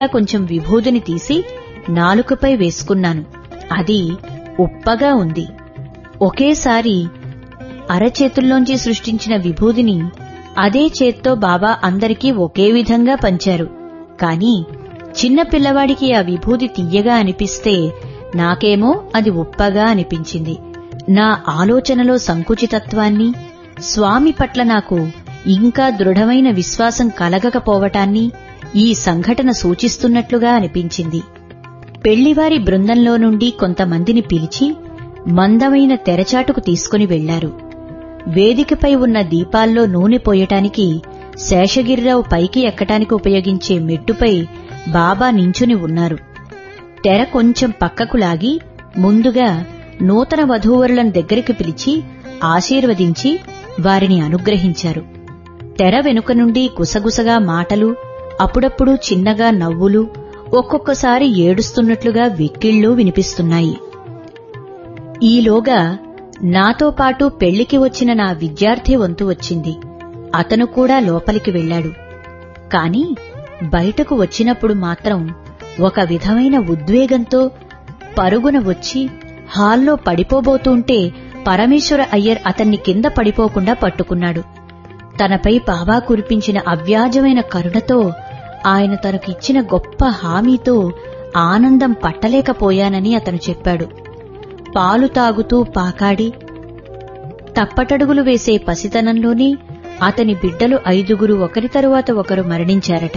కొంచెం విభూదిని తీసి నాలుకపై వేసుకున్నాను అది ఉప్పగా ఉంది ఒకేసారి అరచేతుల్లోంచి సృష్టించిన విభూదిని అదే చేత్తో బాబా అందరికీ ఒకే విధంగా పంచారు కాని చిన్న పిల్లవాడికి ఆ విభూది తీయగా అనిపిస్తే నాకేమో అది ఉప్పగా అనిపించింది నా ఆలోచనలో సంకుచితత్వాన్ని స్వామి పట్ల నాకు ఇంకా దృఢమైన విశ్వాసం కలగకపోవటాన్ని ఈ సంఘటన సూచిస్తున్నట్లుగా అనిపించింది పెళ్లివారి బృందంలో నుండి కొంతమందిని పిలిచి మందమైన తెరచాటుకు తీసుకుని వెళ్లారు వేదికపై ఉన్న దీపాల్లో నూనె పోయటానికి శేషగిరిరావు పైకి ఎక్కటానికి ఉపయోగించే మెట్టుపై బాబా నించుని ఉన్నారు తెర కొంచెం పక్కకు లాగి ముందుగా నూతన వధూవరులను దగ్గరికి పిలిచి ఆశీర్వదించి వారిని అనుగ్రహించారు తెర వెనుక నుండి గుసగుసగా మాటలు అప్పుడప్పుడు చిన్నగా నవ్వులు ఒక్కొక్కసారి ఏడుస్తున్నట్లుగా వెక్కిళ్ళు వినిపిస్తున్నాయి ఈలోగా నాతో పాటు పెళ్లికి వచ్చిన నా విద్యార్థి వంతు వచ్చింది అతను కూడా లోపలికి వెళ్లాడు కాని బయటకు వచ్చినప్పుడు మాత్రం ఒక విధమైన ఉద్వేగంతో పరుగున వచ్చి హాల్లో పడిపోబోతుంటే పరమేశ్వర అయ్యర్ అతన్ని కింద పడిపోకుండా పట్టుకున్నాడు తనపై బాబా కురిపించిన అవ్యాజమైన కరుణతో ఆయన తనకిచ్చిన గొప్ప హామీతో ఆనందం పట్టలేకపోయానని అతను చెప్పాడు పాలు తాగుతూ పాకాడి తప్పటడుగులు వేసే పసితనంలోనే అతని బిడ్డలు ఐదుగురు ఒకరి తరువాత ఒకరు మరణించారట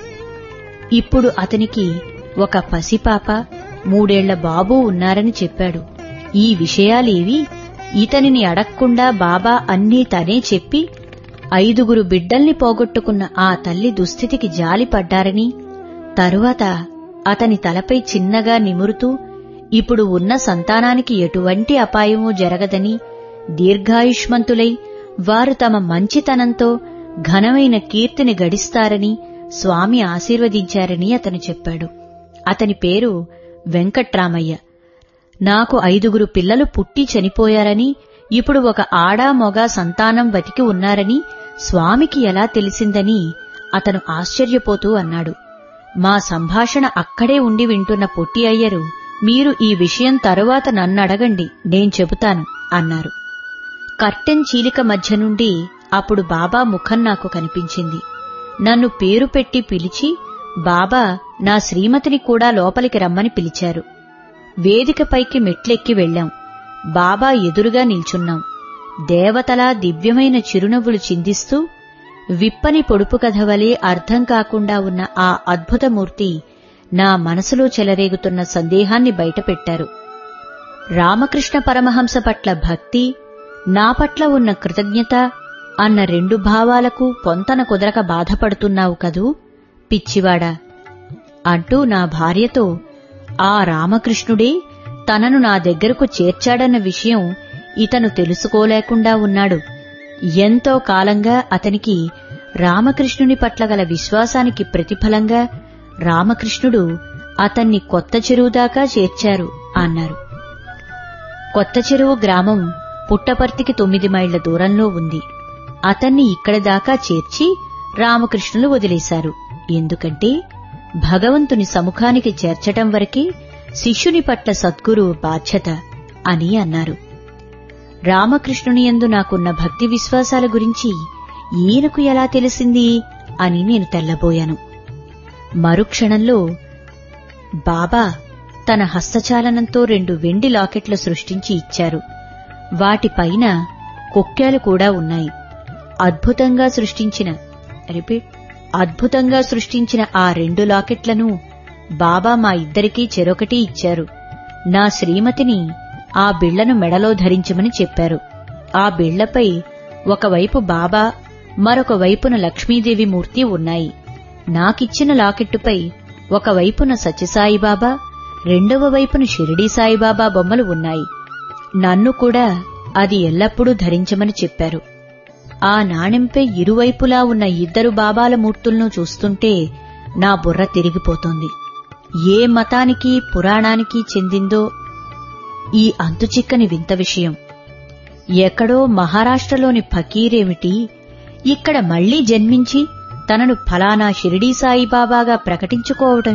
ఇప్పుడు అతనికి ఒక పసిపాప మూడేళ్ల బాబు ఉన్నారని చెప్పాడు ఈ విషయాలేవి ఇతనిని అడక్కుండా బాబా అన్నీ తనే చెప్పి ఐదుగురు బిడ్డల్ని పోగొట్టుకున్న ఆ తల్లి దుస్థితికి జాలిపడ్డారని తరువాత అతని తలపై చిన్నగా నిమురుతూ ఇప్పుడు ఉన్న సంతానానికి ఎటువంటి అపాయమూ జరగదని దీర్ఘాయుష్మంతులై వారు తమ మంచితనంతో ఘనమైన కీర్తిని గడిస్తారని స్వామి ఆశీర్వదించారని అతను చెప్పాడు అతని పేరు వెంకట్రామయ్య నాకు ఐదుగురు పిల్లలు పుట్టి చనిపోయారని ఇప్పుడు ఒక ఆడా మొగ సంతానం బతికి ఉన్నారని స్వామికి ఎలా తెలిసిందని అతను ఆశ్చర్యపోతూ అన్నాడు మా సంభాషణ అక్కడే ఉండి వింటున్న పొట్టి అయ్యరు మీరు ఈ విషయం తరువాత నన్నడగండి నేను చెబుతాను అన్నారు కర్టెన్ చీలిక మధ్య నుండి అప్పుడు బాబా ముఖం నాకు కనిపించింది నన్ను పేరు పెట్టి పిలిచి బాబా నా శ్రీమతిని కూడా లోపలికి రమ్మని పిలిచారు వేదికపైకి మెట్లెక్కి వెళ్లాం బాబా ఎదురుగా నిల్చున్నాం దేవతలా దివ్యమైన చిరునవ్వులు చిందిస్తూ విప్పని పొడుపు కథ వలె అర్థం కాకుండా ఉన్న ఆ అద్భుతమూర్తి నా మనసులో చెలరేగుతున్న సందేహాన్ని బయటపెట్టారు రామకృష్ణ పరమహంస పట్ల భక్తి నా పట్ల ఉన్న కృతజ్ఞత అన్న రెండు భావాలకు పొంతన కుదరక బాధపడుతున్నావు కదూ పిచ్చివాడా అంటూ నా భార్యతో ఆ రామకృష్ణుడే తనను నా దగ్గరకు చేర్చాడన్న విషయం ఇతను తెలుసుకోలేకుండా ఉన్నాడు ఎంతో కాలంగా అతనికి రామకృష్ణుని పట్ల గల విశ్వాసానికి ప్రతిఫలంగా రామకృష్ణుడు అతన్ని కొత్త చెరువు దాకా చేర్చారు అన్నారు కొత్త చెరువు గ్రామం పుట్టపర్తికి తొమ్మిది మైళ్ల దూరంలో ఉంది అతన్ని ఇక్కడి దాకా చేర్చి రామకృష్ణులు వదిలేశారు ఎందుకంటే భగవంతుని సముఖానికి చేర్చటం వరకే శిష్యుని పట్ల సద్గురువు బాధ్యత అని అన్నారు రామకృష్ణుని యందు నాకున్న భక్తి విశ్వాసాల గురించి ఈయనకు ఎలా తెలిసింది అని నేను తెల్లబోయాను మరుక్షణంలో బాబా తన హస్తచాలనంతో రెండు వెండి లాకెట్లు సృష్టించి ఇచ్చారు వాటిపైన కొక్కేలు కూడా ఉన్నాయి అద్భుతంగా సృష్టించిన రిపీట్ అద్భుతంగా సృష్టించిన ఆ రెండు లాకెట్లను బాబా మా ఇద్దరికీ చెరొకటి ఇచ్చారు నా శ్రీమతిని ఆ బిళ్లను మెడలో ధరించమని చెప్పారు ఆ బిళ్లపై ఒకవైపు బాబా మరొక వైపున లక్ష్మీదేవి మూర్తి ఉన్నాయి నాకిచ్చిన లాకెట్టుపై ఒకవైపున సత్యసాయిబాబా రెండవ వైపున షిరిడీ సాయిబాబా బొమ్మలు ఉన్నాయి నన్ను కూడా అది ఎల్లప్పుడూ ధరించమని చెప్పారు ఆ నాణెంపై ఇరువైపులా ఉన్న ఇద్దరు బాబాల మూర్తులను చూస్తుంటే నా బుర్ర తిరిగిపోతోంది ఏ మతానికి పురాణానికి చెందిందో ఈ అంతుచిక్కని వింత విషయం ఎక్కడో మహారాష్ట్రలోని ఫకీరేమిటి ఇక్కడ మళ్లీ జన్మించి తనను ఫలానా షిరిడీ సాయిబాబాగా ప్రకటించుకోవటం